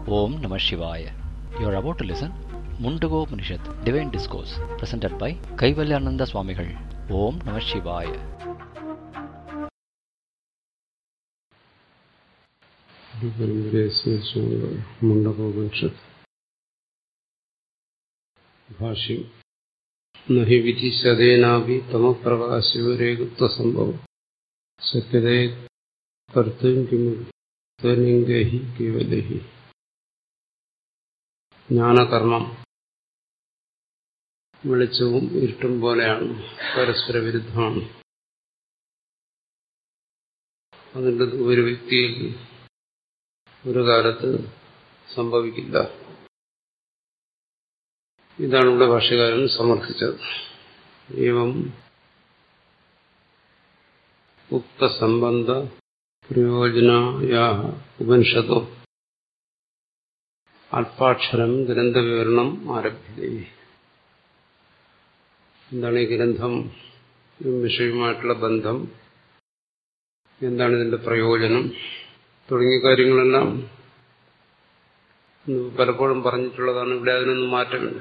Om Namah Shivaya. You are about to listen Mundago Upanishad, Divine Discourse, presented by Kaivalyananda Swamigal. Om Namah Shivaya. Mundaka Upanishad ഭാഷ്യം നഹി വിധിശതേനാപി തമപ്രകാശിവരേകത്വസംഭവം ശക്യതേ കർത്തും കിമുലിംഗഹി കേവലഹി ജ്ഞാനകർമ്മം വെളിച്ചവും ഇരുട്ടും പോലെയാണ് പരസ്പര വിരുദ്ധമാണ് അതിൻ്റെ ഒരു വ്യക്തിയിൽ ഒരു കാലത്ത് സംഭവിക്കില്ല ഇതാണ് ഇവിടെ ഭാഷകാരൻ സമർത്ഥിച്ചത് ഏവം ഉക്തസംബന്ധ പ്രയോജനായ ഉപനിഷത്തോ അല്പാക്ഷരം ഗ്രന്ഥവിവരണം ആരംഭിച്ചേ എന്താണ് ഈ ഗ്രന്ഥം വിഷയവുമായിട്ടുള്ള ബന്ധം എന്താണ് ഇതിന്റെ പ്രയോജനം തുടങ്ങിയ കാര്യങ്ങളെല്ലാം പലപ്പോഴും പറഞ്ഞിട്ടുള്ളതാണ് ഇവിടെ അതിനൊന്നും മാറ്റമില്ല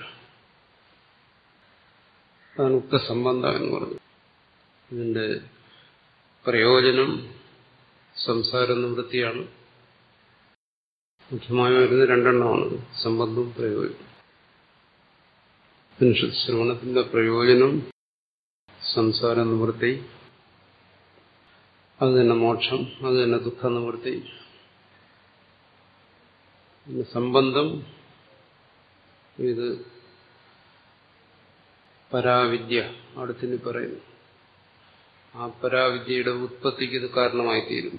അതാണ് ഉക്ത സംബന്ധം എന്ന് പറഞ്ഞു ഇതിന്റെ പ്രയോജനം സംസാര നിവൃത്തിയാണ് മുഖ്യമായി വരുന്ന രണ്ടെണ്ണമാണ് സംബന്ധവും പ്രയോജനം ഉപനിഷത്ത് ശ്രവണത്തിന്റെ പ്രയോജനം സംസാര നിവൃത്തി അത് തന്നെ മോക്ഷം അത് തന്നെ ദുഃഖ നിവൃത്തി സംബന്ധം ഇത് പരാവിദ്യ അടുത്തിന് പറയുന്നു ആ പരാവിദ്യയുടെ ഉത്പത്തിക്ക് ഇത് കാരണമായി തീരും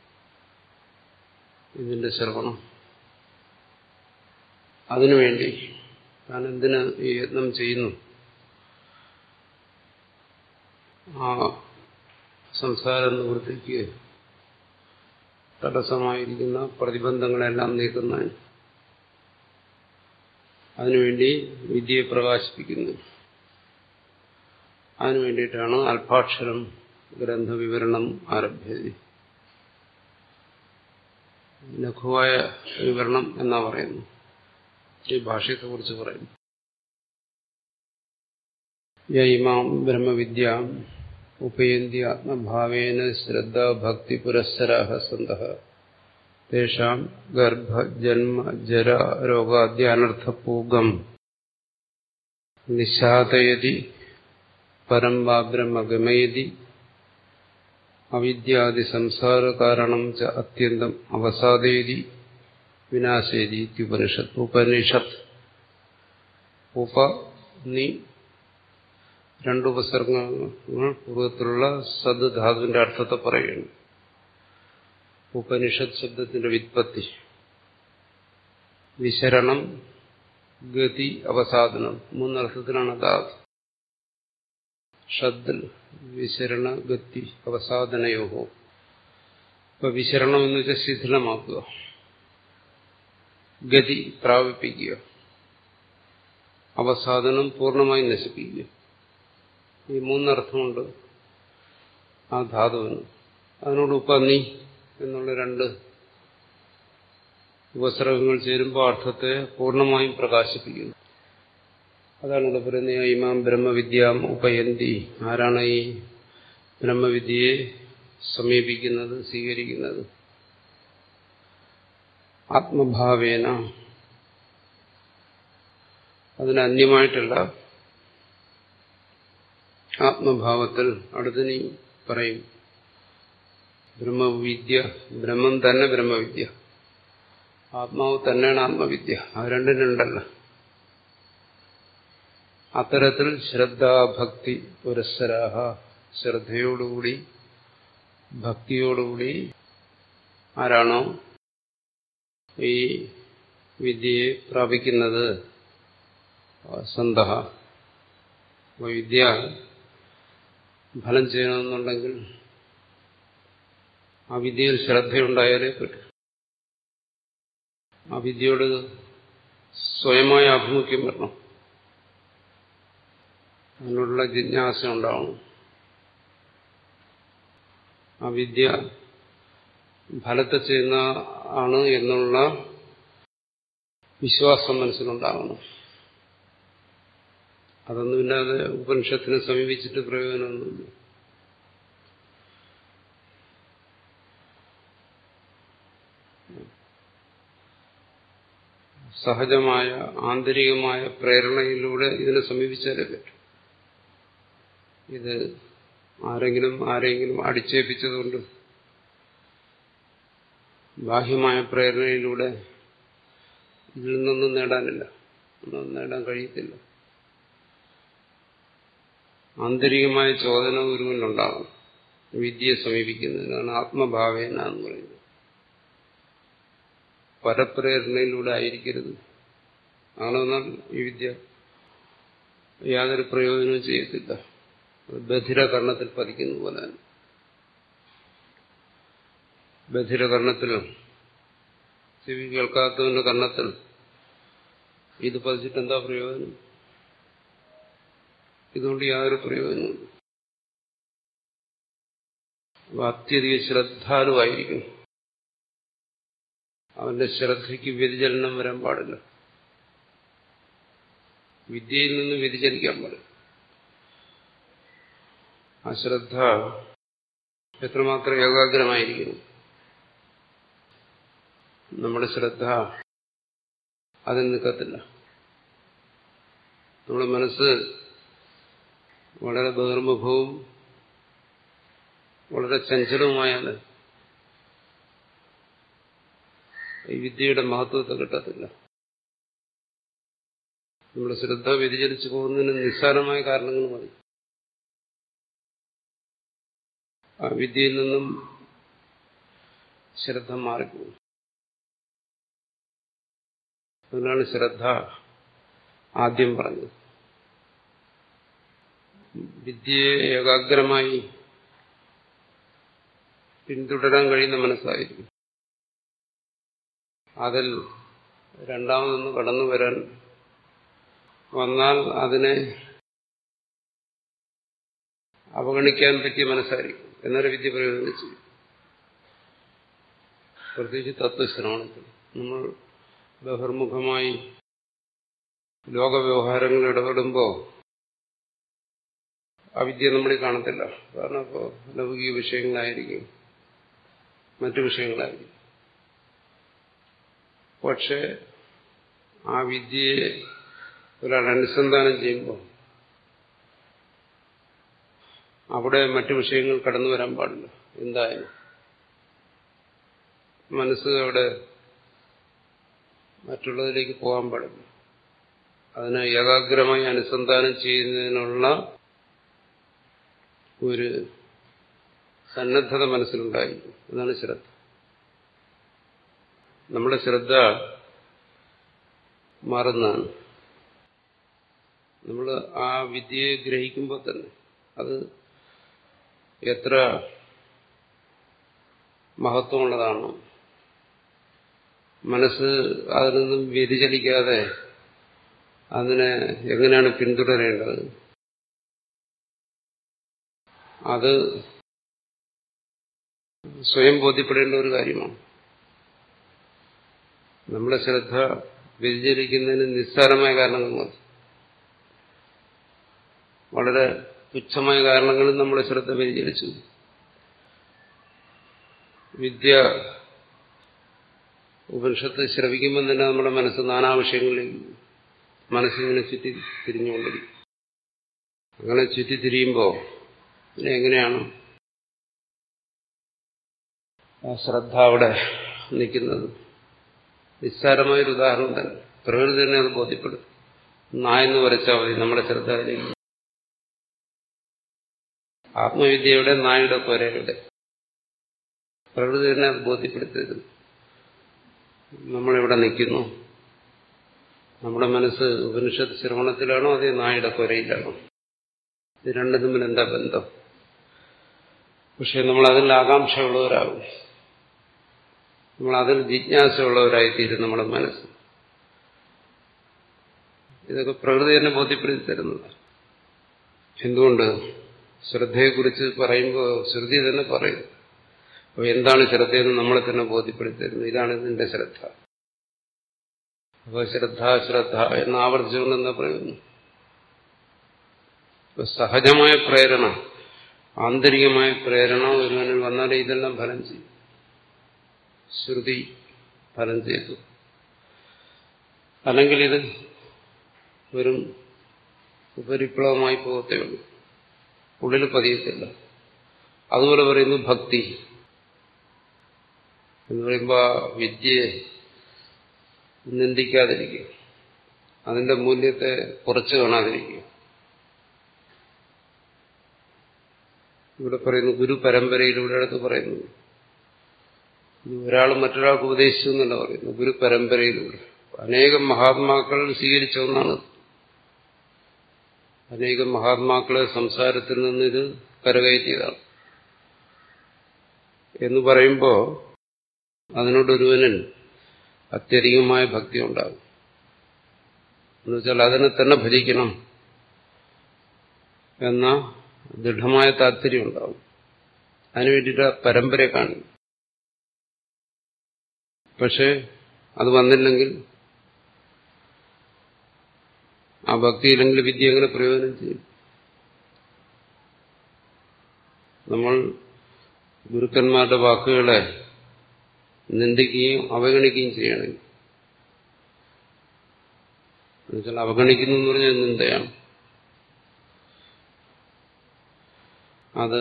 ഇതിന്റെ ശ്രവണം അതിനുവേണ്ടി താൻ എന്തിന് ഈ യത്നം ചെയ്യുന്നു ആ സംസാര നിവൃത്തിക്ക് തടസ്സമായിരിക്കുന്ന പ്രതിബന്ധങ്ങളെല്ലാം നീക്കുന്നതിന് അതിനുവേണ്ടി വിദ്യയെ പ്രകാശിപ്പിക്കുന്നു അതിനു വേണ്ടിയിട്ടാണ് അല്പാക്ഷരം ഗ്രന്ഥവിവരണം ആരംഭിച്ചത് ലഘുവായ വിവരണം എന്നാ പറയുന്നു ഈ ഭാഷയെക്കുറിച്ച് പറയുന്നു യൈമാം ബ്രഹ്മവിദ്യ ഉപയന്തി ആത്മഭാവേന ശ്രദ്ധ ഭക്തി പുരസ്സരാഹ സന്ത തേഷാം ഗർഭ ജന്മ ജര രോഗാദ്യാനർത്ഥപൂഗം നിശാതയതി പരം വാ ബ്രഹ്മ ഗമയതി അവിദ്യാദി സംസാര കാരണം ച അത്യന്തം അവസാദയതി വിനാശേതി ഉപനിഷത്ത് ഉപനിഷത്ത് ഉപ നീ രണ്ട് ഉപസർഗങ്ങൾ പൂർവ്വത്തിലുള്ള സദ് ധാതുവിന്റെ അർത്ഥത്തെ പറയുന്നു ഉപനിഷത്ത് ശബ്ദത്തിന്റെ വിത്പത്തി വിശരണം ഗതി അവസാദനം മൂന്നർത്ഥത്തിലാണ് ധാതു ഷദ്ദിൽ വിശരണ ഗതി അവസാദനയോഹോ ഇപ്പൊ വിശരണം എന്ന് വെച്ചാൽ ശിഥിലമാക്കുക ഗതി പ്രാപിപ്പിക്കുക അവസാദനം പൂർണ്ണമായി നശിപ്പിക്കുക ഈ മൂന്നർത്ഥമുണ്ട് ആ ധാതുവിന് അതിനോട് ഉപനി എന്നുള്ള രണ്ട് ഉപസർഗങ്ങൾ ചേരുമ്പോൾ അർത്ഥത്തെ പൂർണ്ണമായും പ്രകാശിപ്പിക്കുന്നു അതാണ് ഇവിടെ പറയുന്നത് ഇമാം ബ്രഹ്മവിദ്യാം ഉപയന്തി ആരാണ് ഈ ബ്രഹ്മവിദ്യയെ സമീപിക്കുന്നത് സ്വീകരിക്കുന്നത് ആത്മഭാവേന അതിന് അന്യമായിട്ടല്ല ആത്മഭാവത്തിൽ അടുത്തിനി പറയും ബ്രഹ്മവിദ്യ ബ്രഹ്മം തന്നെ ബ്രഹ്മവിദ്യ ആത്മാവ് തന്നെയാണ് ആത്മവിദ്യ അത് രണ്ടും രണ്ടല്ല അത്തരത്തിൽ ശ്രദ്ധാഭക്തി പുരസ്സരാഹ ശ്രദ്ധയോടുകൂടി ഭക്തിയോടുകൂടി ആരാണോ ഈ വിദ്യയെ പ്രാപിക്കുന്നത് സന്ത വിദ്യ ഫലം ചെയ്യണമെന്നുണ്ടെങ്കിൽ ആ വിദ്യയിൽ ശ്രദ്ധയുണ്ടായാലേ പറ്റും ആ വിദ്യയോട് സ്വയമായ ആഭിമുഖ്യം വരണം അതിനുള്ള ജിജ്ഞാസ ഉണ്ടാവണം ആ വിദ്യ ഫലത്തെ ചെയ്യുന്ന ആണ് എന്നുള്ള വിശ്വാസം മനസ്സിലുണ്ടാകണം അതൊന്നും ഇല്ലാതെ ഉപനിഷത്തിനെ സമീപിച്ചിട്ട് പ്രയോജനമൊന്നുമില്ല സഹജമായ ആന്തരികമായ പ്രേരണയിലൂടെ ഇതിനെ സമീപിച്ചാലേ പറ്റും ഇത് ആരെങ്കിലും ആരെങ്കിലും അടിച്ചേൽപ്പിച്ചതുകൊണ്ട് ബാഹ്യമായ പ്രേരണയിലൂടെ ഇതിൽ നിന്നൊന്നും നേടാനില്ല ഒന്നും നേടാൻ കഴിയത്തില്ല ആന്തരികമായ ചോദന ഗുരുവിനുണ്ടാകും വിദ്യയെ സമീപിക്കുന്നതിനാണ് ആത്മഭാവേന എന്ന് പറയുന്നത് പരപ്രേരണയിലൂടെ ആയിരിക്കരുത് ആണെന്നാൽ ഈ വിദ്യ യാതൊരു പ്രയോജനവും ചെയ്യത്തില്ല ബധിരകർണത്തിൽ പതിക്കുന്ന പോലെ തന്നെ ബധിരകർണത്തിൽ ചെവി കേൾക്കാത്തവന്റെ കർണത്തിൽ ഇത് പതിച്ചിട്ട് എന്താ പ്രയോജനം ഇതുകൊണ്ട് യാതൊരു പ്രയോജനവും അപ്പൊ അത്യധിക ശ്രദ്ധാലുവായിരിക്കും അവന്റെ ശ്രദ്ധയ്ക്ക് വ്യതിചലനം വരാൻ പാടില്ല വിദ്യയിൽ നിന്ന് വ്യതിചലിക്കാൻ പാടില്ല ആ ശ്രദ്ധ എത്രമാത്രം ഏകാഗ്രമായിരിക്കുന്നു നമ്മുടെ ശ്രദ്ധ അതിൽ നിൽക്കത്തില്ല നമ്മുടെ മനസ്സ് വളരെ ബഹിർമുഖവും വളരെ ചഞ്ചലവുമായാൽ ഈ വിദ്യയുടെ മഹത്വത്തെ കിട്ടത്തില്ല നമ്മുടെ ശ്രദ്ധ വ്യതിചലിച്ചു പോകുന്നതിന് നിസ്സാരമായ കാരണങ്ങൾ മതി ആ വിദ്യയിൽ നിന്നും ശ്രദ്ധ മാറിപ്പോകും അതിനാണ് ശ്രദ്ധ ആദ്യം പറഞ്ഞത് വിദ്യയെ ഏകാഗ്രമായി പിന്തുടരാൻ കഴിയുന്ന മനസ്സായിരിക്കും അതിൽ രണ്ടാമതൊന്ന് കടന്നു വരാൻ വന്നാൽ അതിനെ അവഗണിക്കാൻ പറ്റിയ മനസ്സായിരിക്കും എന്നൊരു വിദ്യ പ്രയോജനിച്ചു പ്രത്യേകിച്ച് തത്വശ്രവണത്തിൽ നമ്മൾ ബഹിർമുഖമായി ലോകവ്യവഹാരങ്ങൾ ഇടപെടുമ്പോൾ ആ വിദ്യ നമ്മളിൽ കാണത്തില്ല കാരണം ഇപ്പോൾ ലൗകിക വിഷയങ്ങളായിരിക്കും മറ്റു വിഷയങ്ങളായിരിക്കും പക്ഷെ ആ വിദ്യയെ ഒരാൾ അനുസന്ധാനം ചെയ്യുമ്പോൾ അവിടെ മറ്റു വിഷയങ്ങൾ കടന്നു വരാൻ പാടില്ല എന്തായാലും മനസ്സ് അവിടെ മറ്റുള്ളതിലേക്ക് പോകാൻ പാടില്ല അതിനെ ഏകാഗ്രമായി അനുസന്ധാനം ചെയ്യുന്നതിനുള്ള ഒരു സന്നദ്ധത മനസ്സിലുണ്ടായിരിക്കും അതാണ് ശ്രദ്ധ നമ്മുടെ ശ്രദ്ധ മാറുന്നതാണ് നമ്മൾ ആ വിദ്യയെ ഗ്രഹിക്കുമ്പോൾ തന്നെ അത് എത്ര മഹത്വമുള്ളതാണ് മനസ്സ് അതിൽ നിന്നും വ്യതിചലിക്കാതെ അതിനെ എങ്ങനെയാണ് പിന്തുടരേണ്ടത് അത് സ്വയം ബോധ്യപ്പെടേണ്ട ഒരു കാര്യമാണ് നമ്മുടെ ശ്രദ്ധ വ്യതിചലിക്കുന്നതിന് നിസ്സാരമായ കാരണങ്ങൾ മതി വളരെ തുച്ഛമായ കാരണങ്ങളിൽ നമ്മുടെ ശ്രദ്ധ വ്യതിചലിച്ചു വിദ്യ ഉപനിഷത്ത് ശ്രവിക്കുമ്പോൾ തന്നെ നമ്മുടെ മനസ്സ് നാനാ വിഷയങ്ങളിലേക്ക് മനസ്സിങ്ങനെ ചുറ്റി തിരിഞ്ഞുകൊണ്ടിരിക്കും അങ്ങനെ ചുറ്റി തിരിയുമ്പോൾ പിന്നെ എങ്ങനെയാണ് ആ ശ്രദ്ധ അവിടെ നിൽക്കുന്നത് നിസ്സാരമായൊരു ഉദാഹരണം തന്നെ പ്രകൃതി തന്നെ അത് ബോധ്യപ്പെടും നായെന്ന് വരച്ചാൽ മതി നമ്മുടെ ശ്രദ്ധ അതിലേക്ക് ആത്മവിദ്യയുടെ നായുടെ കൊരയുടെ പ്രകൃതി തന്നെ അത് ബോധ്യപ്പെടുത്തരുത് നമ്മളിവിടെ നിൽക്കുന്നു നമ്മുടെ മനസ്സ് ഉപനിഷത്ത് ശ്രവണത്തിലാണോ അതേ നായുടെ കൊരയിലാണോ ഇത് രണ്ടും തമ്മിൽ എന്താ ബന്ധം പക്ഷെ നമ്മൾ അതിൽ ആകാംക്ഷയുള്ളവരാകും നമ്മൾ അതിൽ ജിജ്ഞാസയുള്ളവരായിത്തീരും നമ്മുടെ മനസ്സ് ഇതൊക്കെ പ്രകൃതി തന്നെ ബോധ്യപ്പെടുത്തി തരുന്നതാണ് എന്തുകൊണ്ട് ശ്രദ്ധയെക്കുറിച്ച് പറയുമ്പോൾ ശ്രുതി തന്നെ പറയും അപ്പോൾ എന്താണ് ശ്രദ്ധയെന്ന് നമ്മളെ തന്നെ ബോധ്യപ്പെടുത്തി തരുന്നത് ഇതാണ് ഇതിന്റെ ശ്രദ്ധ അപ്പോൾ ശ്രദ്ധ ശ്രദ്ധ എന്ന് ആവർത്തിച്ചുകൊണ്ട് എന്താ പറയുന്നു ഇപ്പൊ സഹജമായ പ്രേരണ ആന്തരികമായ പ്രേരണ ഒരുവനിൽ വന്നാലേ ഇതെല്ലാം ഫലം ചെയ്യും ശ്രുതി ഫലം ചെയ്തു അല്ലെങ്കിൽ ഇത് വെറും ഉപരിപ്ലവമായി പോകത്തേ ഉള്ളൂ ഉള്ളിൽ പതിയത്തില്ല അതുപോലെ പറയുന്നു ഭക്തി എന്ന് പറയുമ്പോൾ ആ വിദ്യയെ നിന്ദിക്കാതിരിക്കുക അതിന്റെ മൂല്യത്തെ കുറച്ച് കാണാതിരിക്കുക ഇവിടെ പറയുന്നു ഗുരു പരമ്പരയിലൂടെ അടുത്ത് പറയുന്നു ഇത് ഒരാൾ മറ്റൊരാൾക്ക് ഉപദേശിച്ചു എന്നല്ല പറയുന്നു ഗുരു പരമ്പരയിലൂടെ അനേകം മഹാത്മാക്കൾ സ്വീകരിച്ച ഒന്നാണ് അനേകം മഹാത്മാക്കളെ സംസാരത്തിൽ നിന്ന് ഇത് കരകയറ്റിയതാണ് എന്ന് പറയുമ്പോൾ അതിനോടൊരുവനിൽ അത്യധികമായ ഭക്തി ഉണ്ടാകും എന്നുവെച്ചാൽ അതിനെ തന്നെ ഭജിക്കണം എന്ന ദൃഢമായ താല്പര്യം ഉണ്ടാവും അതിനു വേണ്ടിയിട്ട് പരമ്പരയെ കാണും പക്ഷെ അത് വന്നില്ലെങ്കിൽ ആ ഭക്തിയില്ലെങ്കിൽ വിദ്യ എങ്ങനെ പ്രയോജനം ചെയ്യും നമ്മൾ ഗുരുക്കന്മാരുടെ വാക്കുകളെ നിന്ദിക്കുകയും അവഗണിക്കുകയും ചെയ്യണമെങ്കിൽ എന്നുവെച്ചാൽ അവഗണിക്കുന്നു എന്ന് പറഞ്ഞാൽ നിന്ദയാണ് അത്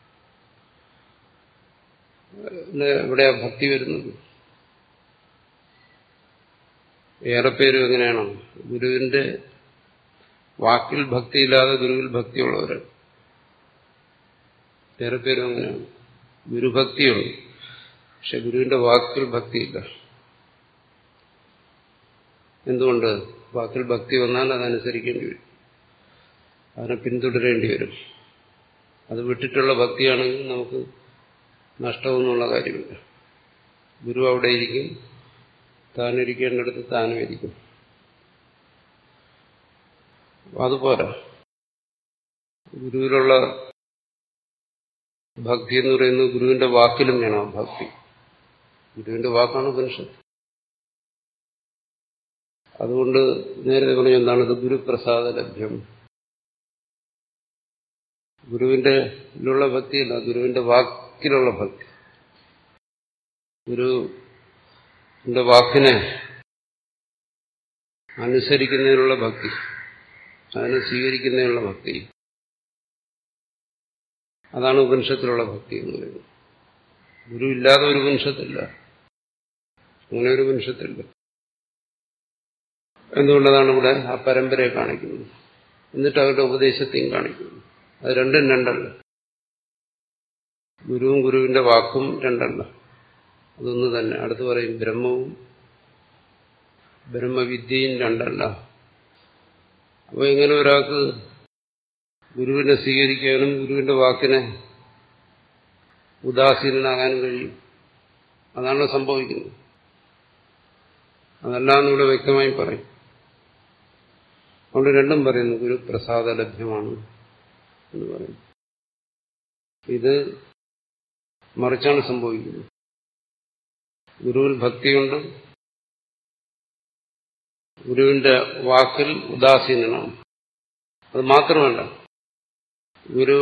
എവിടെയാ ഭക്തി വരുന്നത് ഏറെ പേരും എങ്ങനെയാണ് ഗുരുവിന്റെ വാക്കിൽ ഭക്തിയില്ലാതെ ഗുരുവിൽ ഭക്തിയുള്ളവരാണ് ഏറെ പേരും അങ്ങനെയാണ് ഗുരുഭക്തിയുണ്ട് പക്ഷെ ഗുരുവിന്റെ വാക്കിൽ ഭക്തിയില്ല എന്തുകൊണ്ട് വാക്കിൽ ഭക്തി വന്നാൽ അതനുസരിക്കേണ്ടി വരും അതിനെ പിന്തുടരേണ്ടി വരും അത് വിട്ടിട്ടുള്ള ഭക്തിയാണെങ്കിൽ നമുക്ക് നഷ്ടമൊന്നുള്ള കാര്യമില്ല ഗുരു അവിടെ ഇരിക്കും താനിരിക്കേണ്ടടുത്ത് താനും ഇരിക്കും അതുപോരാ ഗുരുവിലുള്ള ഭക്തി എന്ന് പറയുന്നത് ഗുരുവിന്റെ വാക്കിലും വേണം ഭക്തി ഗുരുവിന്റെ വാക്കാണ് ഉപനിഷത്ത് അതുകൊണ്ട് നേരത്തെ പറഞ്ഞ എന്താണ് ഇത് ഗുരുപ്രസാദ ലഭ്യം ഗുരുവിന്റെ ഉള്ള ഭക്തിയല്ല ഗുരുവിന്റെ വാക്കിലുള്ള ഭക്തി ഗുരുവിന്റെ വാക്കിനെ അനുസരിക്കുന്നതിനുള്ള ഭക്തി അതിനെ സ്വീകരിക്കുന്നതിനുള്ള ഭക്തി അതാണ് ഉപനിഷത്തിലുള്ള ഭക്തി എന്ന് പറയുന്നത് ഗുരു ഇല്ലാതെ ഒരു ഉപനിഷത്തില്ല അങ്ങനെ ഒരു ഉപനിഷത്തില്ല എന്തുകൊണ്ടതാണ് ഇവിടെ ആ പരമ്പരയെ കാണിക്കുന്നത് എന്നിട്ട് അവരുടെ ഉപദേശത്തെയും കാണിക്കുന്നു അത് രണ്ടും രണ്ടല്ല ഗുരുവും ഗുരുവിന്റെ വാക്കും രണ്ടല്ല അതൊന്നു തന്നെ അടുത്ത് പറയും ബ്രഹ്മവും ബ്രഹ്മവിദ്യയും രണ്ടല്ല അപ്പോൾ എങ്ങനെ ഒരാൾക്ക് ഗുരുവിനെ സ്വീകരിക്കാനും ഗുരുവിന്റെ വാക്കിനെ ഉദാസീനാകാനും കഴിയും അതാണ് സംഭവിക്കുന്നത് അതെല്ലാം ഇവിടെ വ്യക്തമായി പറയും അതുകൊണ്ട് രണ്ടും പറയുന്നു ഗുരു പ്രസാദ ലഭ്യമാണ് എന്ന് പറയും ഇത് മറിച്ചാണ് സംഭവിക്കുന്നത് ഗുരുവിൽ ഭക്തിയുണ്ട് ഗുരുവിന്റെ വാക്കിൽ ഉദാസീനനാണ് അത് മാത്രമല്ല ഗുരു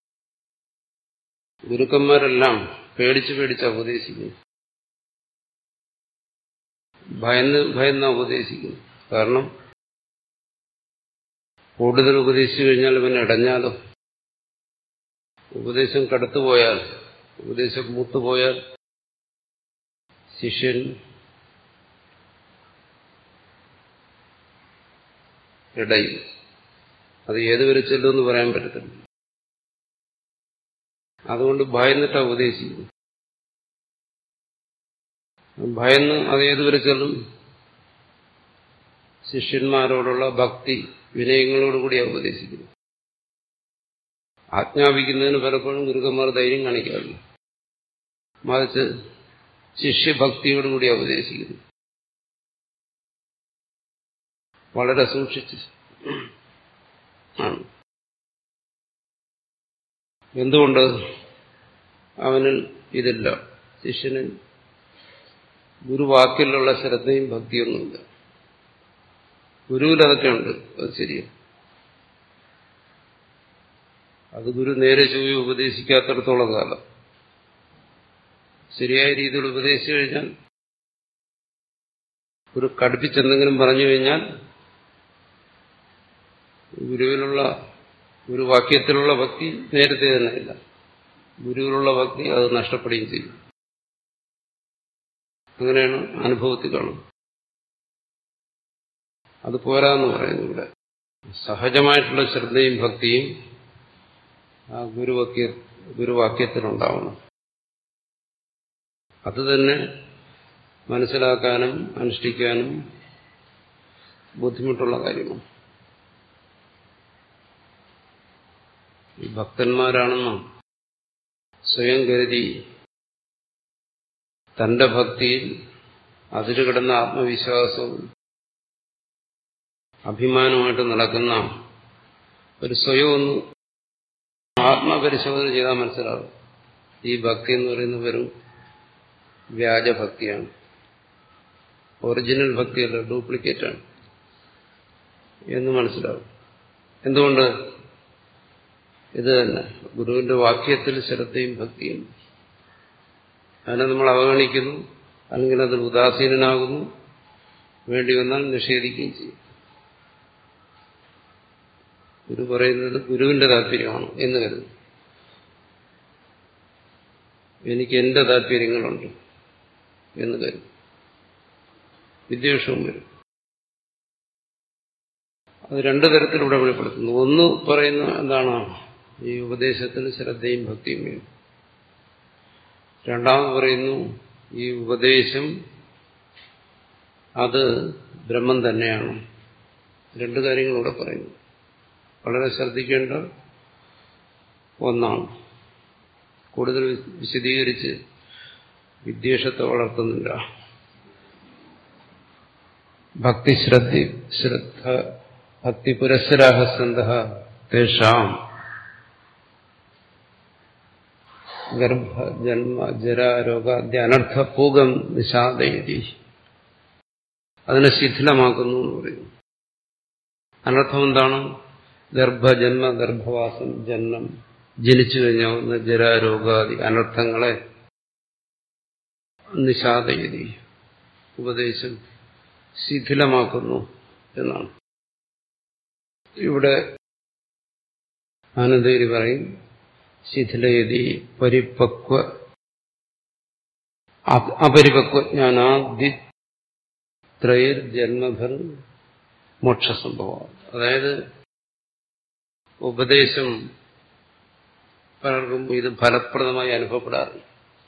ഗുരുക്കന്മാരെല്ലാം പേടിച്ച് പേടിച്ച് ഉപദേശിക്കുന്നു ഭയന്ന് ഭയന്ന ഉപദേശിക്കുന്നു കാരണം കൂടുതൽ ഉപദേശിച്ചു കഴിഞ്ഞാൽ ഇവൻ ഇടഞ്ഞാലോ ഉപദേശം കടത്തുപോയാൽ ഉപദേശം മൂത്തുപോയാൽ ശിഷ്യൻ ഇടയും അത് ഏതുവരെ ചെല്ലുമെന്ന് പറയാൻ പറ്റത്തില്ല അതുകൊണ്ട് ഭയന്നിട്ടാ ഉപദേശിക്കുന്നു ഭയന്ന് അത് ഏതുവരെ ചെല്ലും ശിഷ്യന്മാരോടുള്ള ഭക്തി വിനയങ്ങളോടുകൂടിയാണ് ഉപദേശിക്കുന്നത് ആജ്ഞാപിക്കുന്നതിന് പലപ്പോഴും ഗുരുക്കന്മാർ ധൈര്യം കാണിക്കാറില്ല മറിച്ച് ശിഷ്യഭക്തിയോടുകൂടി ഉപദേശിക്കുന്നു വളരെ സൂക്ഷിച്ച് ആണ് എന്തുകൊണ്ട് അവനിൽ ഇതില്ല ശിഷ്യന് ഗുരുവാക്കിലുള്ള ശ്രദ്ധയും ഭക്തിയൊന്നുമില്ല ഗുരുവിൽ അതൊക്കെ ഉണ്ട് അത് ശരിയാണ് അത് ഗുരു നേരെ ചൊവ്വ ഉപദേശിക്കാത്തടത്തോളം കാലം ശരിയായ രീതിയിൽ ഉപദേശിച്ചു കഴിഞ്ഞാൽ ഒരു കടുപ്പിച്ചെന്തെങ്കിലും പറഞ്ഞു കഴിഞ്ഞാൽ ഗുരുവിലുള്ള ഒരു വാക്യത്തിലുള്ള ഭക്തി നേരത്തെ തന്നെ ഇല്ല ഗുരുവിലുള്ള ഭക്തി അത് നഷ്ടപ്പെടുകയും ചെയ്യും അങ്ങനെയാണ് അനുഭവത്തിൽ കാണുന്നത് അത് പോരാന്ന് പറയുന്നു ഇവിടെ സഹജമായിട്ടുള്ള ശ്രദ്ധയും ഭക്തിയും ആ ഗുരുവാക്യ ഗുരുവാക്യത്തിലുണ്ടാവണം അത് തന്നെ മനസ്സിലാക്കാനും അനുഷ്ഠിക്കാനും ബുദ്ധിമുട്ടുള്ള കാര്യമാണ് ഈ ഭക്തന്മാരാണെന്നും സ്വയം കരുതി തന്റെ ഭക്തിയിൽ അതിര് കിടന്ന ആത്മവിശ്വാസവും അഭിമാനമായിട്ട് നടക്കുന്ന ഒരു സ്വയം ഒന്ന് ആത്മപരിശോധന ചെയ്താൽ മനസ്സിലാവും ഈ ഭക്തി എന്ന് പറയുന്നത് വെറും വ്യാജഭക്തിയാണ് ഒറിജിനൽ ഭക്തിയല്ല ഡ്യൂപ്ലിക്കേറ്റാണ് എന്ന് മനസ്സിലാവും എന്തുകൊണ്ട് ഇത് തന്നെ ഗുരുവിന്റെ വാക്യത്തിൽ ശ്രദ്ധയും ഭക്തിയും അതിനെ നമ്മൾ അവഗണിക്കുന്നു അല്ലെങ്കിൽ അതിൽ ഉദാസീനനാകുന്നു വേണ്ടി വന്നാൽ നിഷേധിക്കുകയും ചെയ്യും ഗുരു പറയുന്നത് ഗുരുവിന്റെ താല്പര്യമാണ് എന്ന് കരുതുന്നു എനിക്ക് എന്റെ താല്പര്യങ്ങളുണ്ട് എന്ന് കരുതും വിദ്വേഷവും വരും അത് രണ്ടു തരത്തിലൂടെ വെളിപ്പെടുത്തുന്നു ഒന്ന് പറയുന്ന എന്താണ് ഈ ഉപദേശത്തിൽ ശ്രദ്ധയും ഭക്തിയും വേണം രണ്ടാമത് പറയുന്നു ഈ ഉപദേശം അത് ബ്രഹ്മം തന്നെയാണ് രണ്ടു കാര്യങ്ങളിവിടെ പറയുന്നു വളരെ ശ്രദ്ധിക്കേണ്ട ഒന്നാണ് കൂടുതൽ വിശദീകരിച്ച് വിദ്വേഷത്തെ വളർത്തുന്നില്ല ഭക്തിശ്രദ്ധ ശ്രദ്ധ ഭക്തി പുരസ്സരാഹ സന്ത തേഷാം ഗർഭ ജന്മ ജരാരോഗാദ്യ അനർത്ഥ പൂകം നിഷാദയതി അതിനെ ശിഥിലമാക്കുന്നു എന്ന് പറയുന്നു അനർത്ഥം എന്താണ് ഗർഭജന്മ ഗർഭവാസം ജന്മം ജനിച്ചു കഴിഞ്ഞാവുന്ന ജരാരോഗാദി അനർത്ഥങ്ങളെ നിഷാദയതി ഉപദേശം ശിഥിലമാക്കുന്നു എന്നാണ് ഇവിടെ ആനന്ദഗിരി പറയും ശിഥിലയതി പരിപക്വ അപരിപക്വ ജ്ഞാനാദി ത്രയർ ജന്മഭർ മോക്ഷസംഭവം അതായത് ഉപദേശം പലർക്കും ഇത് ഫലപ്രദമായി അനുഭവപ്പെടാറില്ല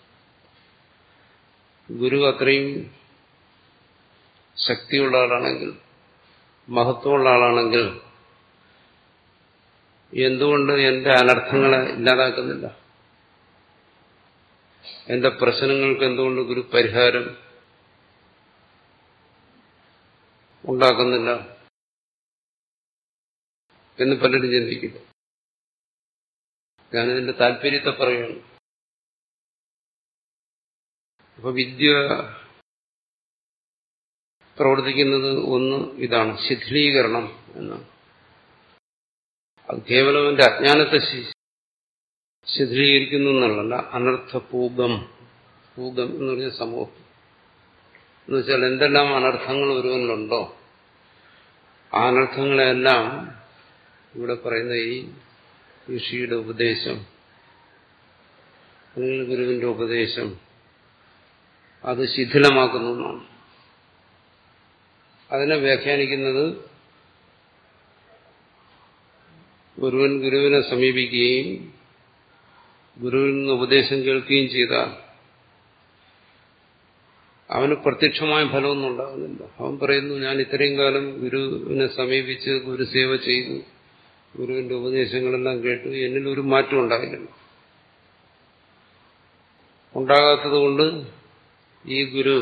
ഗുരു അത്രയും ശക്തിയുള്ള ആളാണെങ്കിൽ മഹത്വമുള്ള ആളാണെങ്കിൽ എന്തുകൊണ്ട് എന്റെ അനർത്ഥങ്ങളെ ഇല്ലാതാക്കുന്നില്ല എന്റെ പ്രശ്നങ്ങൾക്ക് എന്തുകൊണ്ട് ഗുരു പരിഹാരം ഉണ്ടാക്കുന്നില്ല എന്ന് പലരും ചിന്തിക്കുന്നു ഞാനിതിന്റെ താല്പര്യത്തെ പറയുകയാണ് അപ്പൊ വിദ്യ പ്രവർത്തിക്കുന്നത് ഒന്ന് ഇതാണ് ശിഥിലീകരണം എന്നാണ് അത് കേവലം എന്റെ അജ്ഞാനത്തെ ശിഥിലീകരിക്കുന്നു എന്നുള്ളതല്ല അനർത്ഥ പൂകം പൂകം എന്ന് പറഞ്ഞ സമൂഹം എന്ന് വെച്ചാൽ എന്തെല്ലാം അനർത്ഥങ്ങൾ ഒരുവനിലുണ്ടോ ആ അനർത്ഥങ്ങളെല്ലാം ഇവിടെ പറയുന്ന ഈ ഋഷിയുടെ ഉപദേശം അല്ലെങ്കിൽ ഗുരുവിന്റെ ഉപദേശം അത് ശിഥിലമാക്കുന്നു എന്നാണ് അതിനെ വ്യാഖ്യാനിക്കുന്നത് ഗുരുവൻ ഗുരുവിനെ സമീപിക്കുകയും ഗുരുവിൽ നിന്ന് ഉപദേശം കേൾക്കുകയും ചെയ്താൽ അവന് പ്രത്യക്ഷമായ ഫലമൊന്നും ഉണ്ടാകുന്നില്ല അവൻ പറയുന്നു ഞാൻ ഇത്രയും കാലം ഗുരുവിനെ സമീപിച്ച് ഗുരുസേവ ചെയ്തു ഗുരുവിന്റെ ഉപദേശങ്ങളെല്ലാം കേട്ടു എന്നിൽ ഒരു മാറ്റം ഉണ്ടായില്ല ഉണ്ടാകാത്തത് കൊണ്ട് ഈ ഗുരു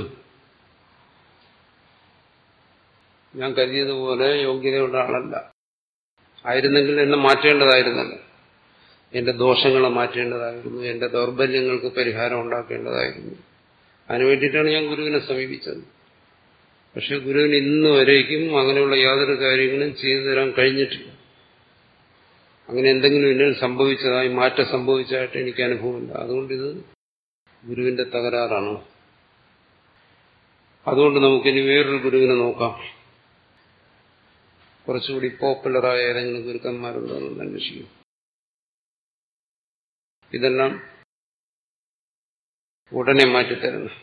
ഞാൻ കരുതിയതുപോലെ യോഗ്യതയുള്ള ആളല്ല ആയിരുന്നെങ്കിൽ എന്നെ മാറ്റേണ്ടതായിരുന്നല്ലോ എന്റെ ദോഷങ്ങളെ മാറ്റേണ്ടതായിരുന്നു എന്റെ ദൗർബല്യങ്ങൾക്ക് പരിഹാരം ഉണ്ടാക്കേണ്ടതായിരുന്നു അതിനു വേണ്ടിയിട്ടാണ് ഞാൻ ഗുരുവിനെ സമീപിച്ചത് പക്ഷെ ഗുരുവിന് ഇന്ന് വരേക്കും അങ്ങനെയുള്ള യാതൊരു കാര്യങ്ങളും ചെയ്തു തരാൻ കഴിഞ്ഞിട്ടില്ല അങ്ങനെ എന്തെങ്കിലും എന്നിൽ സംഭവിച്ചതായി മാറ്റം സംഭവിച്ചതായിട്ട് എനിക്ക് അനുഭവമില്ല അതുകൊണ്ട് ഇത് ഗുരുവിന്റെ തകരാറാണ് അതുകൊണ്ട് നമുക്കിനി വേറൊരു ഗുരുവിനെ നോക്കാം കുറച്ചുകൂടി പോപ്പുലറായ ഏതെങ്കിലും ഗുരുക്കന്മാരുണ്ടോ എന്ന് അന്വേഷിക്കും ഇതെല്ലാം ഉടനെ മാറ്റിത്തരണം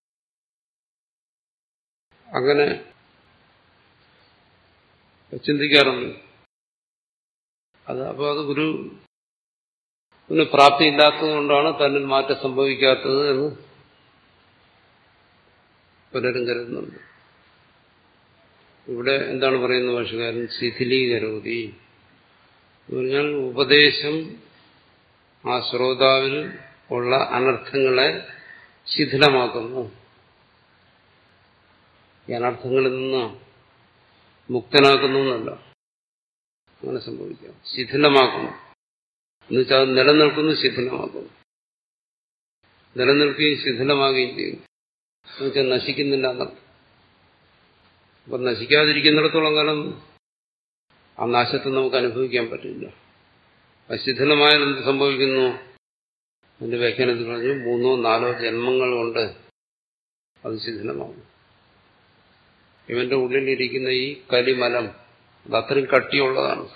അങ്ങനെ ചിന്തിക്കാറുണ്ട് അത് അപ്പോൾ അത് ഗുരു പിന്നെ പ്രാപ്തിയില്ലാത്തത് കൊണ്ടാണ് തന്നിൽ മാറ്റം സംഭവിക്കാത്തത് എന്ന് പലരും കരുതുന്നുണ്ട് ഇവിടെ എന്താണ് പറയുന്നത് ഭാഷകാരൻ ശിഥിലീകരോതി എന്ന് പറഞ്ഞാൽ ഉപദേശം ആ ശ്രോതാവിൽ ഉള്ള അനർത്ഥങ്ങളെ ശിഥിലമാക്കുന്നു ഈ അനർത്ഥങ്ങളിൽ നിന്ന് മുക്തനാക്കുന്നു എന്നല്ല അങ്ങനെ സംഭവിക്കാം ശിഥിലമാക്കുന്നു എന്നുവെച്ചാൽ അത് നിലനിൽക്കുന്നു ശിഥിലമാക്കുന്നു നിലനിൽക്കുകയും ശിഥിലമാകുകയും ചെയ്യും എന്നുവെച്ചാൽ നശിക്കുന്നില്ല എന്നർത്ഥം അപ്പൊ നശിക്കാതിരിക്കുന്നിടത്തോളം കാലം ആ നാശത്തെ നമുക്ക് അനുഭവിക്കാൻ പറ്റില്ല അശിഥിലമായാൽ എന്ത് സംഭവിക്കുന്നു എന്റെ വ്യാഖ്യാനത്തിൽ പറഞ്ഞു മൂന്നോ നാലോ ജന്മങ്ങൾ കൊണ്ട് അത് ശിഥിലമാകും ഇവന്റെ ഉള്ളിലിരിക്കുന്ന ഈ കലിമലം അത് അത്രയും കട്ടിയുള്ളതാണ്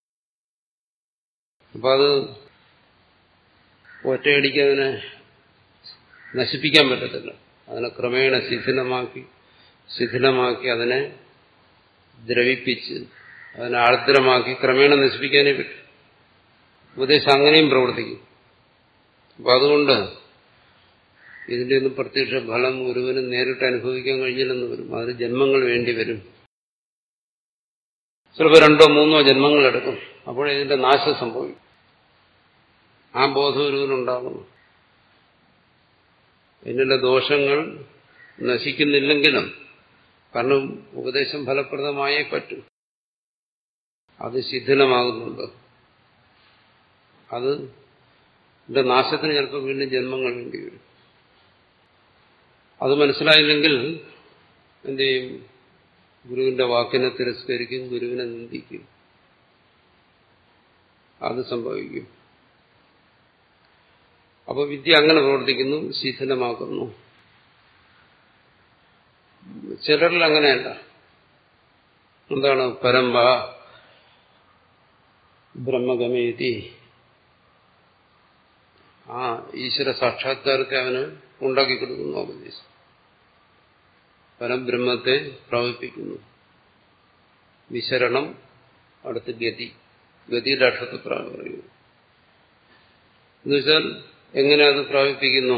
അപ്പൊ അത് ഒറ്റയടിക്ക് അതിനെ നശിപ്പിക്കാൻ പറ്റത്തില്ല അതിനെ ക്രമേണ ശിഥിലമാക്കി ശിഥിലമാക്കി അതിനെ ദ്രവിപ്പിച്ച് അതിനെ ആർദ്രമാക്കി ക്രമേണ നശിപ്പിക്കാനേ പറ്റും ഉപദേശം അങ്ങനെയും പ്രവർത്തിക്കും അപ്പൊ അതുകൊണ്ട് ഇതിന്റെ ഒന്നും പ്രത്യക്ഷ ഫലം ഒരുവനും നേരിട്ട് അനുഭവിക്കാൻ കഴിഞ്ഞില്ലെന്ന് വരും അതിന് ജന്മങ്ങൾ വേണ്ടി വരും ചിലപ്പോൾ രണ്ടോ മൂന്നോ ജന്മങ്ങൾ എടുക്കും അപ്പോൾ ഇതിന്റെ നാശം സംഭവിക്കും ആ ബോധം ഒരുവനുണ്ടാകുന്നു ഇതിനുള്ള ദോഷങ്ങൾ നശിക്കുന്നില്ലെങ്കിലും കാരണം ഉപദേശം ഫലപ്രദമായേ പറ്റും അത് ശിഥിലമാകുന്നുണ്ട് അത് ഇതിന്റെ നാശത്തിന് ചിലപ്പോൾ വീണ്ടും ജന്മങ്ങൾ വേണ്ടി വരും അത് മനസ്സിലായില്ലെങ്കിൽ എന്ത് ചെയ്യും ഗുരുവിന്റെ വാക്കിനെ തിരസ്കരിക്കും ഗുരുവിനെ നിന്ദിക്കും അത് സംഭവിക്കും അപ്പോൾ വിദ്യ അങ്ങനെ പ്രവർത്തിക്കുന്നു ശിഥിലമാക്കുന്നു ചിലരിൽ അങ്ങനെയല്ല എന്താണ് പരമ്പ ബ്രഹ്മഗമേതി ആ ഈശ്വര സാക്ഷാത്കാരത്തെ അവന് ഉണ്ടാക്കി കൊടുക്കുന്നു ഉപദേശം പരബ്രഹ്മത്തെ പ്രാപിപ്പിക്കുന്നു വിശരണം അടുത്ത് ഗതി ഗതിയുടെ അർത്ഥത്തെ പറയുന്നു എന്നുവെച്ചാൽ എങ്ങനെ അത് പ്രാപിപ്പിക്കുന്നു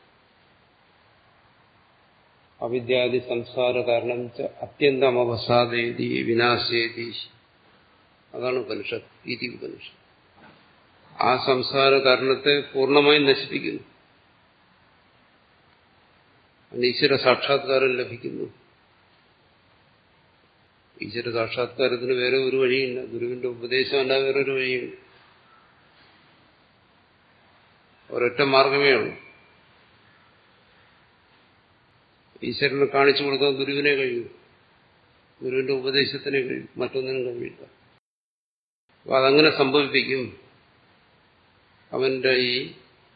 അവിദ്യാദി സംസാര കാരണം അത്യന്തം അവസാദേതി വിനാശേതി അതാണ് ഉപനിഷത്ത് ഇതി ഉപനിഷത്ത് ആ സംസാര കാരണത്തെ പൂർണ്ണമായും നശിപ്പിക്കുന്നു ഈശ്വര സാക്ഷാത്കാരം ലഭിക്കുന്നു ഈശ്വര സാക്ഷാത്കാരത്തിന് വേറെ ഒരു വഴിയില്ല ഗുരുവിന്റെ ഉപദേശം അല്ല വേറൊരു വഴിയില്ല ഒരൊറ്റ മാർഗമേ ഉള്ളൂ ഈശ്വരനെ കാണിച്ചു കൊടുക്കാൻ ഗുരുവിനെ കഴിയും ഗുരുവിന്റെ ഉപദേശത്തിനെ കഴിയും മറ്റൊന്നിനും കഴിയില്ല അപ്പൊ അതങ്ങനെ സംഭവിപ്പിക്കും അവന്റെ ഈ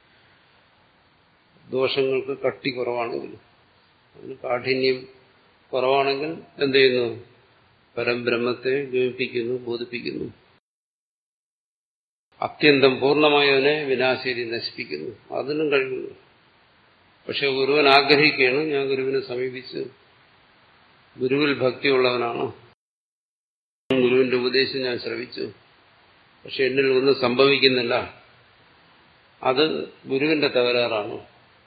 ദോഷങ്ങൾക്ക് കട്ടി കുറവാണെങ്കിൽ അതിന് കാഠിന്യം കുറവാണെങ്കിൽ എന്ത് ചെയ്യുന്നു പരബ്രഹ്മത്തെ ഗമിപ്പിക്കുന്നു ബോധിപ്പിക്കുന്നു അത്യന്തം പൂർണ്ണമായി അവനെ വിനാശേരി നശിപ്പിക്കുന്നു അതിനും കഴിയുന്നു പക്ഷെ ഗുരുവൻ ആഗ്രഹിക്കുകയാണ് ഞാൻ ഗുരുവിനെ സമീപിച്ച് ഗുരുവിൽ ഭക്തിയുള്ളവനാണ് ഗുരുവിന്റെ ഉപദേശം ഞാൻ ശ്രവിച്ചു പക്ഷെ എന്നിൽ ഒന്നും സംഭവിക്കുന്നില്ല അത് ഗുരുവിന്റെ തകരാറാണ്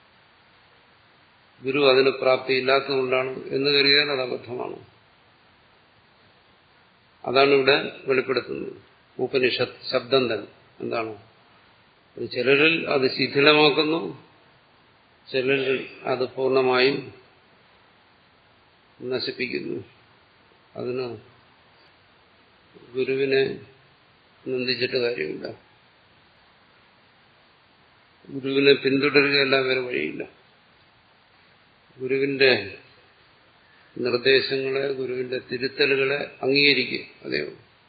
ഗുരു അതിന് പ്രാപ്തിയില്ലാത്തതുകൊണ്ടാണ് എന്ന് കരുതിയാൽ അത് അബദ്ധമാണ് അതാണ് ഇവിടെ വെളിപ്പെടുത്തുന്നത് ഉപനിഷത്ത് ശബ്ദം തന്നെ എന്താണ് ചിലരിൽ അത് ശിഥിലമാക്കുന്നു ചിലരിൽ അത് പൂർണ്ണമായും നശിപ്പിക്കുന്നു അതിന് ഗുരുവിനെ നിന്ദിച്ചിട്ട് കാര്യമില്ല ഗുരുവിനെ പിന്തുടരുകയല്ല വേറെ വഴിയില്ല ഗുരുവിന്റെ നിർദ്ദേശങ്ങളെ ഗുരുവിന്റെ തിരുത്തലുകളെ അംഗീകരിക്കുക അതേ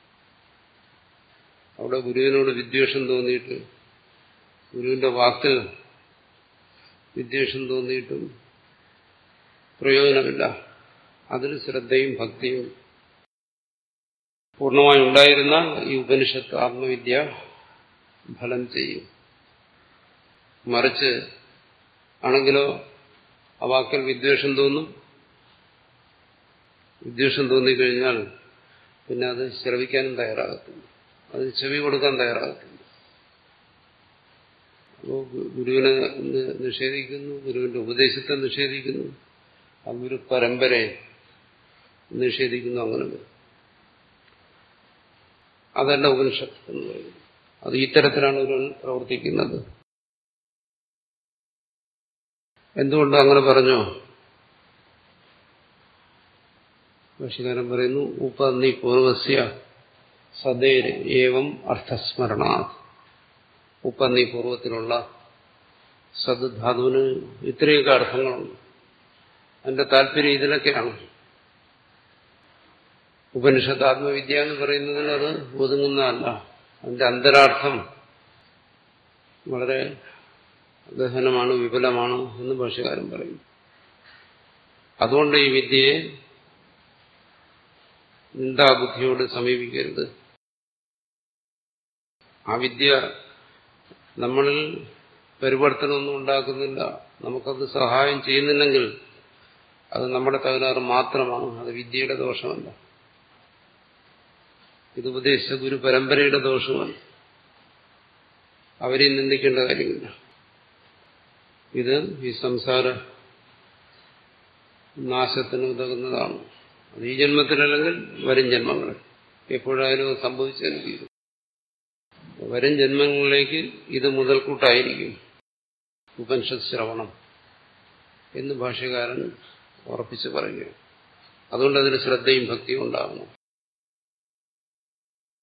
അവിടെ ഗുരുവിനോട് വിദ്വേഷം തോന്നിയിട്ട് ഗുരുവിന്റെ വാക്കിൽ വിദ്വേഷം തോന്നിയിട്ടും പ്രയോജനമില്ല അതിൽ ശ്രദ്ധയും ഭക്തിയും പൂർണ്ണമായി ഉണ്ടായിരുന്നാൽ ഈ ഉപനിഷത്ത് ആത്മവിദ്യ ഫലം ചെയ്യും മറിച്ച് ആണെങ്കിലോ ആ വാക്കിൽ വിദ്വേഷം തോന്നും വിദ്വേഷം തോന്നിക്കഴിഞ്ഞാൽ പിന്നെ അത് ശ്രവിക്കാനും തയ്യാറാകത്തില്ല അത് ചെവി കൊടുക്കാൻ തയ്യാറാകത്തില്ല അപ്പോൾ ഗുരുവിനെ നിഷേധിക്കുന്നു ഗുരുവിന്റെ ഉപദേശത്തെ നിഷേധിക്കുന്നു ആ ഗുരു പരമ്പരയെ നിഷേധിക്കുന്നു അങ്ങനെ വരും അതല്ല ഉപനിഷത്ത് എന്ന് പറയുന്നത് അത് ഇത്തരത്തിലാണ് ഒരാൾ പ്രവർത്തിക്കുന്നത് എന്തുകൊണ്ട് അങ്ങനെ പറഞ്ഞു ഭാഷകാരൻ പറയുന്നു ഉപന്നി പൂർവസ്യ സദേര് ഏവം അർത്ഥസ്മരണാത് ഉപന്നി പൂർവത്തിലുള്ള സദ് ധാതുവിന് ഇത്രയൊക്കെ അർത്ഥങ്ങളുണ്ട് അതിന്റെ താല്പര്യം ഇതിലൊക്കെയാണ് ഉപനിഷത്ത് ആത്മവിദ്യ എന്ന് പറയുന്നതിന് അത് ഒതുങ്ങുന്നതല്ല അതിന്റെ അന്തരാർത്ഥം വളരെ ഗഹനമാണ് വിപുലമാണ് എന്ന് ഭാഷകാരൻ പറയും അതുകൊണ്ട് ഈ വിദ്യയെ നിന്ദാബുദ്ധിയോട് സമീപിക്കരുത് ആ വിദ്യ നമ്മളിൽ പരിവർത്തനമൊന്നും ഉണ്ടാക്കുന്നില്ല നമുക്കത് സഹായം ചെയ്യുന്നില്ലെങ്കിൽ അത് നമ്മുടെ തകരാറ് മാത്രമാണ് അത് വിദ്യയുടെ ദോഷമല്ല ഇത് ഉപദേശിച്ച ഗുരു പരമ്പരയുടെ ദോഷമാണ് അവരെ നിന്ദിക്കേണ്ട കാര്യമില്ല ഇത് ഈ സംസാര നാശത്തിന് ഉതകുന്നതാണ് അത് ഈ ജന്മത്തിലല്ലെങ്കിൽ വരും ജന്മങ്ങളിൽ എപ്പോഴായാലും അത് സംഭവിച്ചതിന് തീരും വരും ജന്മങ്ങളിലേക്ക് ഇത് മുതൽക്കൂട്ടായിരിക്കും ഉപനിഷത്ത് ശ്രവണം എന്ന് ഭാഷ്യകാരൻ ഉറപ്പിച്ച് പറയുകയാണ് അതുകൊണ്ട് അതിന് ശ്രദ്ധയും ഭക്തിയും ഉണ്ടാകണം